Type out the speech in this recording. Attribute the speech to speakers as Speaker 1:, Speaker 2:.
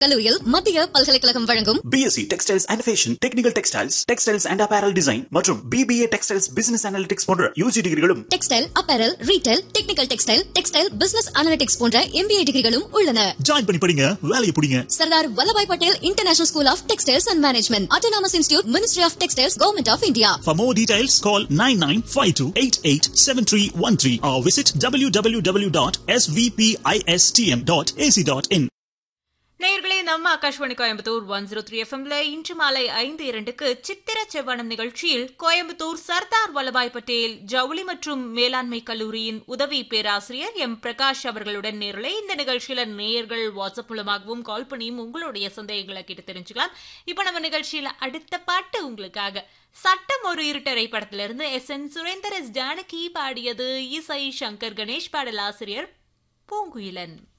Speaker 1: கல்லூரியில் மத்திய பல்கலைக்கழகம் வழங்கும்
Speaker 2: BSc textiles and fashion technical textiles textiles and apparel design மற்றும் பிபிஏ டெக்ஸ்டைல்ஸ் பிசினஸ் அனாலிட்டிக்ஸ் போன்ற யூஜி டிகிரிகளும்
Speaker 1: textile apparel retail technical textile textile business analytics போன்ற எம்பிஏ டிகிரிகளும் உள்ளன
Speaker 3: ஜாயின் பண்ணி படிங்க வேலையை பிடிங்க
Speaker 1: Sardar Vallabhbhai Patel international school of textiles and management autonomous institute ministry of textiles government of India
Speaker 3: For more details, call 9952887313 or visit www.svpistm.ac.in.
Speaker 4: நேயர்களே நம்ம Akashvani Coimbatore one zero three எஃப்எம்ல இன்று மாலை ஐந்து இரண்டுக்கு சித்திர செவ்வனம் நிகழ்ச்சியில் கோயம்புத்தூர் சர்தார் வல்லபாய் பட்டேல் ஜவுளி மற்றும் மேலாண்மை கல்லூரியின் உதவி பேராசிரியர் எம் பிரகாஷ் அவர்களுடன் நேரலை இந்த நிகழ்ச்சியில நேயர்கள் வாட்ஸ்அப் மூலமாகவும் கால் பண்ணியும் உங்களுடைய சந்தேகங்களை கேட்டு தெரிஞ்சுக்கலாம் இப்ப நம்ம நிகழ்ச்சியில அடுத்த பாட்டு உங்களுக்காக சட்டம் ஒரு இருட்டரை படத்திலிருந்து S N Surendar S Janaki பாடியது இசை சங்கர் கணேஷ் பாடல் ஆசிரியர் பூங்குயிலன்